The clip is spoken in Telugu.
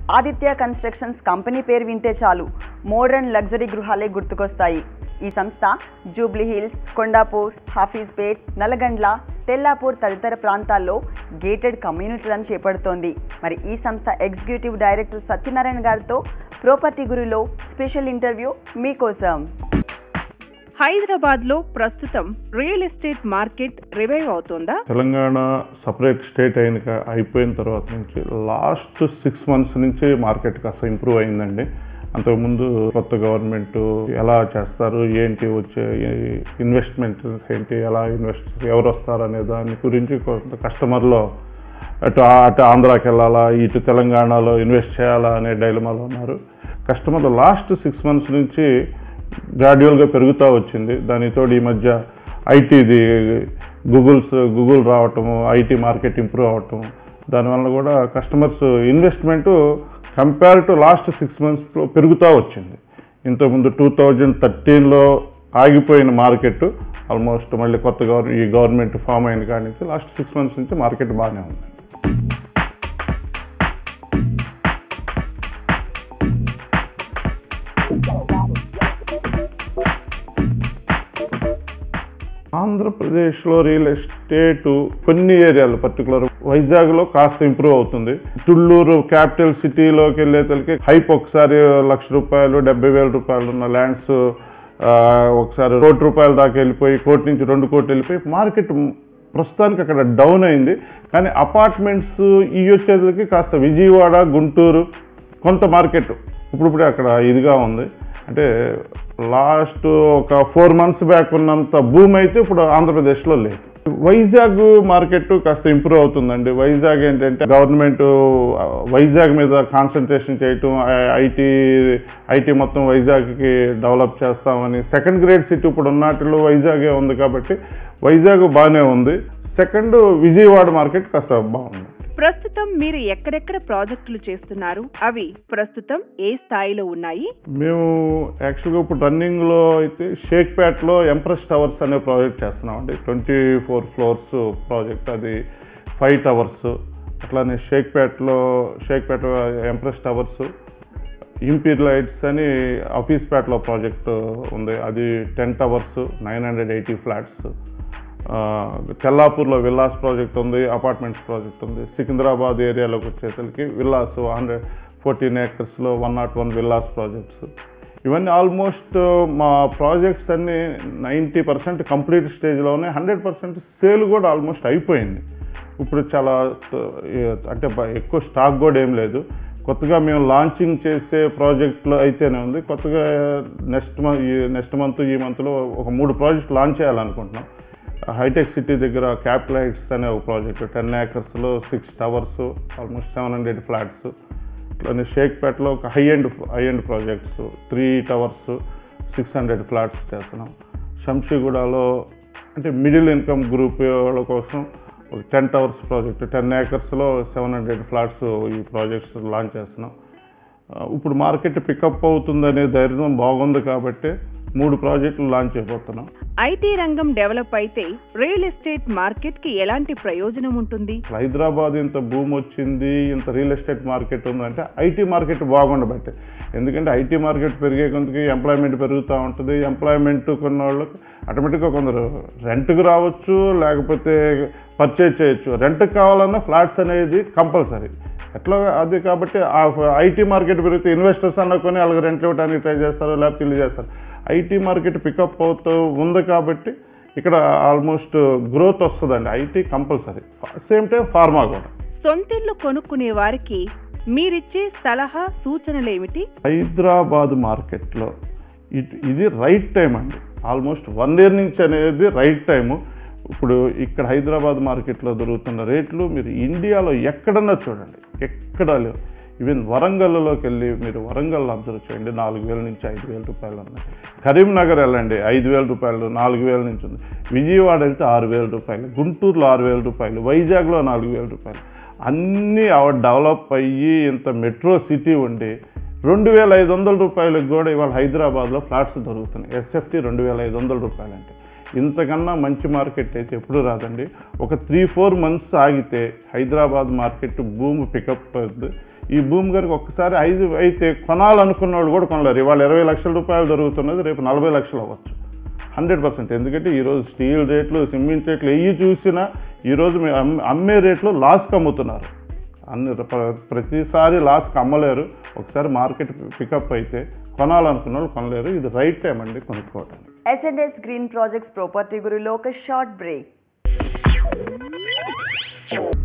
ఆదిత్య కన్స్ట్రక్షన్స్ కంపెనీ పేరు వింటే చాలు మోడర్న్ లగ్జరీ గృహాలే గుర్తుకొస్తాయి ఈ సంస్థ జూబ్లీ హిల్స్ కొండాపూర్ హాఫీజ్పేట్ నల్లగండ్ల తెల్లాపూర్ తదితర ప్రాంతాల్లో గేటెడ్ కమ్యూనిటీలను చేపడుతోంది మరి ఈ సంస్థ ఎగ్జిక్యూటివ్ డైరెక్టర్ సత్యనారాయణ గారితో ప్రాపర్టీ గురిలో స్పెషల్ ఇంటర్వ్యూ మీకోసం హైదరాబాద్ లో ప్రస్తుతం రియల్ ఎస్టేట్ మార్కెట్ రివైవ్ అవుతోందా తెలంగాణ సపరేట్ స్టేట్ అయిన క- అయిపోయిన తర్వాత నుంచి లాస్ట్ సిక్స్ మంత్స్ నుంచి మార్కెట్ కాస్త ఇంప్రూవ్ అయిందండి అంతకుముందు కొత్త గవర్నమెంట్ ఎలా చేస్తారు ఏంటి వచ్చే ఇన్వెస్ట్మెంట్ ఏంటి ఎలా ఇన్వెస్ట్ ఎవరు వస్తారు అనే దాని గురించి కొంత కస్టమర్లో అటు అటు ఆంధ్రాకి వెళ్ళాలా ఇటు తెలంగాణలో ఇన్వెస్ట్ చేయాలా అనే డైలమాలో ఉన్నారు కస్టమర్లు లాస్ట్ సిక్స్ మంత్స్ నుంచి గ్రాడ్యువల్గా పెరుగుతూ వచ్చింది దానితోడు ఈ మధ్య ఐటీది గూగుల్స్ గూగుల్ రావటము ఐటీ మార్కెట్ ఇంప్రూవ్ అవటం దానివల్ల కూడా customers investment compare to last six మంత్స్లో పెరుగుతూ వచ్చింది ఇంతకుముందు టూ థౌజండ్ థర్టీన్లో ఆగిపోయిన మార్కెట్ ఆల్మోస్ట్ మళ్ళీ కొత్త గవర్ ఈ గవర్నమెంట్ ఫామ్ అయిన కాడి నుంచి లాస్ట్ సిక్స్ మంత్స్ నుంచి మార్కెట్ బాగానే ఉంది ఆంధ్రప్రదేశ్లో రియల్ ఎస్టేట్ కొన్ని ఏరియాలు పర్టికులర్ వైజాగ్లో కాస్త ఇంప్రూవ్ అవుతుంది తుళ్ళూరు క్యాపిటల్ సిటీలోకి వెళ్ళేతలకి హైప్ ఒకసారి లక్ష రూపాయలు డెబ్బై వేల రూపాయలు ఉన్న ల్యాండ్స్ ఒకసారి కోటి రూపాయల దాకా వెళ్ళిపోయి కోటి నుంచి రెండు కోట్లు వెళ్ళిపోయి మార్కెట్ ప్రస్తుతానికి అక్కడ డౌన్ అయింది కానీ అపార్ట్మెంట్స్ ఈ వచ్చేసరికి కాస్త విజయవాడ గుంటూరు కొంత మార్కెట్ ఇప్పుడిప్పుడే అక్కడ ఇదిగా ఉంది అంటే లాస్ట్ ఒక ఫోర్ మంత్స్ బ్యాక్ ఉన్నంత భూమి అయితే ఇప్పుడు ఆంధ్రప్రదేశ్లో లేదు వైజాగ్ మార్కెట్ కాస్త ఇంప్రూవ్ అవుతుందండి వైజాగ్ ఏంటంటే గవర్నమెంట్ వైజాగ్ మీద కాన్సన్ట్రేషన్ చేయటం ఐటీ ఐటీ మొత్తం వైజాగ్కి డెవలప్ చేస్తామని సెకండ్ గ్రేడ్ సిటీ ఇప్పుడు ఉన్నట్లు వైజాగే ఉంది కాబట్టి వైజాగ్ బాగానే ఉంది సెకండ్ విజయవాడ మార్కెట్ కాస్త బాగుంది ప్రస్తుతం మీరు ఎక్కడెక్కడ ప్రాజెక్టులు చేస్తున్నారు అవి ప్రస్తుతం ఏ స్థాయిలో ఉన్నాయి మేము యాక్చువల్గా ఇప్పుడు రన్నింగ్లో అయితే షేక్పేట్లో ఎంప్రెస్ టవర్స్ అనే ప్రాజెక్ట్ చేస్తున్నాం అండి ట్వంటీ ఫోర్ ఫ్లోర్స్ ప్రాజెక్ట్ అది ఫైవ్ టవర్స్ అట్లానే షేక్పేట్లో షేక్పేట ఎంప్రెస్ టవర్స్ ఇంపీరియలైట్స్ అని ఆఫీస్పేటలో ప్రాజెక్ట్ ఉంది అది ten towers nine hundred eighty flats తెల్లాపూర్లో విల్లాస్ ప్రాజెక్ట్ ఉంది అపార్ట్మెంట్స్ ప్రాజెక్ట్ ఉంది సికింద్రాబాద్ ఏరియాలోకి వచ్చేసరికి విల్లాస్ హండ్రెడ్ ఫోర్టీన్ ఏకర్స్లో one nought one villas projects ఇవన్నీ ఆల్మోస్ట్ మా ప్రాజెక్ట్స్ అన్ని నైంటీ పర్సెంట్ కంప్లీట్ స్టేజ్లో ఉన్నాయి హండ్రెడ్ పర్సెంట్ సేల్ కూడా ఆల్మోస్ట్ అయిపోయింది ఇప్పుడు చాలా త- అంటే బ- ఎక్కువ స్టాక్ కూడా ఏం లేదు కొత్తగా మేము లాంచింగ్ చేసే ప్రాజెక్టులు అయితేనే ఉంది కొత్తగా నెక్స్ట్ మంత్ నెక్స్ట్ మంత్ ఈ మంత్లో ఒక మూడు ప్రాజెక్ట్ లాంచ్ చేయాలనుకుంటున్నాం హైటెక్ సిటీ దగ్గర క్యాపిటల్ హైట్స్ అనే ఒక ప్రాజెక్ట్ టెన్ ఏకర్స్లో six towers almost seven hundred flats ఇట్లానే షేక్పేటలో ఒక high end high end projects three towers six hundred flats చేస్తున్నాం శంషీగూడలో అంటే మిడిల్ ఇన్కమ్ గ్రూప్ వాళ్ళ కోసం ఒక టెన్ టవర్స్ ప్రాజెక్ట్ టెన్ ఏకర్స్లో సెవెన్ హండ్రెడ్ ఫ్లాట్స్ ఈ ప్రాజెక్ట్స్ లాంచ్ చేస్తున్నాం ఆ, ఇప్పుడు మార్కెట్ పికప్ అవుతుందనే ధైర్యం బాగుంది కాబట్టి మూడు ప్రాజెక్టులు లాంచ్ చేయబోతున్నాం ఐటీ రంగం డెవలప్ అయితే రియల్ ఎస్టేట్ మార్కెట్ కి ఎలాంటి ప్రయోజనం ఉంటుంది హైదరాబాద్ ఇంత భూమి వచ్చింది ఇంత రియల్ ఎస్టేట్ మార్కెట్ ఉందంటే ఐటీ మార్కెట్ బాగుండబట్టే ఎందుకంటే ఐటీ మార్కెట్ పెరిగే కొంతకి ఎంప్లాయ్మెంట్ పెరుగుతూ ఉంటుంది ఎంప్లాయ్మెంట్ కొన్న వాళ్ళకి ఆటోమేటిక్గా కొందరు రెంట్కి రావచ్చు లేకపోతే పర్చేజ్ చేయొచ్చు రెంట్కి కావాలన్నా ఫ్లాట్స్ అనేది కంపల్సరీ ఎట్లా అది కాబట్టి ఆ ఐటీ మార్కెట్ పెరిగితే ఇన్వెస్టర్స్ అన్న కొని వాళ్ళకి రెంట్లు ఇవ్వడానికి ట్రై చేస్తారు లేకపోతే ఇల్లు చేస్తారు ఐటీ మార్కెట్ పికప్ అవుతూ ఉంది కాబట్టి ఇక్కడ ఆల్మోస్ట్ గ్రోత్ వస్తుందండి IT compulsory same time pharma కూడా సొంతిల్లు కొనుక్కునే వారికి మీరిచ్చే సలహా సూచనలు ఏమిటి హైదరాబాద్ మార్కెట్లో ఇట్ ఇది రైట్ టైం అండి ఆల్మోస్ట్ వన్ ఇయర్ నుంచి అనేది రైట్ టైము ఇప్పుడు ఇక్కడ హైదరాబాద్ మార్కెట్లో దొరుకుతున్న రేట్లు మీరు ఇండియాలో ఎక్కడన్నా చూడండి ఎక్కడా లేవు ఈవెన్ వరంగల్లోకి వెళ్ళి మీరు వరంగల్ అబ్జర్వ్ చేయండి నాలుగు వేల నుంచి ఐదు వేల రూపాయలు ఉన్నాయి కరీంనగర్ వెళ్ళండి ఐదు వేల రూపాయలు నాలుగు వేల నుంచి ఉంది విజయవాడ వెళ్తే ఆరు వేల రూపాయలు గుంటూరులో ఆరు వేల రూపాయలు వైజాగ్లో నాలుగు వేల రూపాయలు అన్నీ అవ డెవలప్ అయ్యి ఇంత మెట్రో సిటీ ఉండి రెండు వేల ఐదు వందల రూపాయలకు కూడా ఇవాళ హైదరాబాద్లో ఫ్లాట్స్ దొరుకుతున్నాయి ఎస్ఎఫ్టీ రెండు వేల ఐదు వందల రూపాయలు అంటే ఇంతకన్నా మంచి మార్కెట్ అయితే ఎప్పుడు రాదండి ఒక త్రీ ఫోర్ మంత్స్ ఆగితే హైదరాబాద్ మార్కెట్ భూమి పికప్ అవుతుంది ఈ భూమి గారికి ఒక్కసారి ఐదు అయితే కొనాలనుకున్న వాళ్ళు కూడా కొనలేరు ఇవాళ ఇరవై లక్షల రూపాయలు దొరుకుతున్నది రేపు నలభై లక్షలు అవ్వచ్చు హండ్రెడ్ పర్సెంట్ ఎందుకంటే ఈరోజు స్టీల్ రేట్లు సిమెంట్ రేట్లు ఎయ్యి చూసినా ఈరోజు మేము అమ్మే- అమ్మే రేట్లు లాస్కి అమ్ముతున్నారు అన్ని ప్ర- ప్రతిసారి లాస్కి అమ్మలేరు ఒకసారి మార్కెట్ పికప్ అయితే కొనాలనుకున్న వాళ్ళు కొనలేరు ఇది రైట్ టైం అండి కొనుక్కోవడానికి ఎస్ఎన్ఎస్ గ్రీన్ ప్రాజెక్ట్స్ ప్రాపర్టీ గురిలో ఒక షార్ట్ బ్రేక్